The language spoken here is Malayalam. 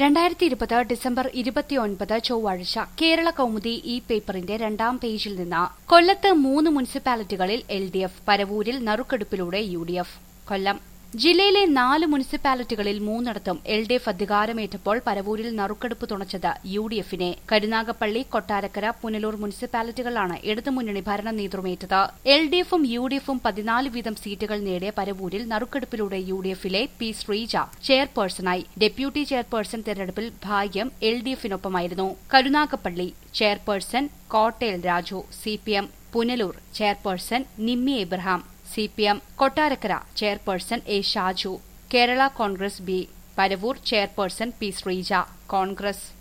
രണ്ടായിരത്തി ഇരുപത് ഡിസംബർ ഇരുപത്തിയൊൻപത് ചൊവ്വാഴ്ച കേരള കൗമുദി ഈ പേപ്പറിന്റെ രണ്ടാം പേജിൽ നിന്ന് കൊല്ലത്ത് മൂന്ന് മുനിസിപ്പാലിറ്റികളിൽ എൽ ഡി എഫ് പരവൂരിൽ നറുക്കെടുപ്പിലൂടെ യു ഡി എഫ് കൊല്ലം ജില്ലയിലെ നാല് മുനിസിപ്പാലിറ്റികളിൽ മൂന്നിടത്തും എൽ ഡി എഫ് അധികാരമേറ്റപ്പോൾ പരവൂരിൽ നറുക്കെടുപ്പ് തുണച്ചത് യു ഡി എഫിനെ കരുനാഗപ്പള്ളി കൊട്ടാരക്കര പുനലൂർ മുനിസിപ്പാലിറ്റികളാണ് ഇടതുമുന്നണി ഭരണ നേതൃമേറ്റത് എൽ ഡി എഫും യു ഡി എഫും പതിനാല് വീതം സീറ്റുകൾ നേടിയ പരവൂരിൽ നറുക്കെടുപ്പിലൂടെ യു ഡി എഫിലെ പി ശ്രീജ ചെയർപേഴ്സണായി ഡെപ്യൂട്ടി ചെയർപേഴ്സൺ തെരഞ്ഞെടുപ്പിൽ ഭാഗ്യം എൽ ഡി എഫിനൊപ്പമായിരുന്നു Karunagappally chairperson Kottayil Raju C P M Punalur chairperson Nimmi Abraham C P M Kottarakkara chairperson A Shaju Kerala Congress B Paravur chairperson P Sreeja Congress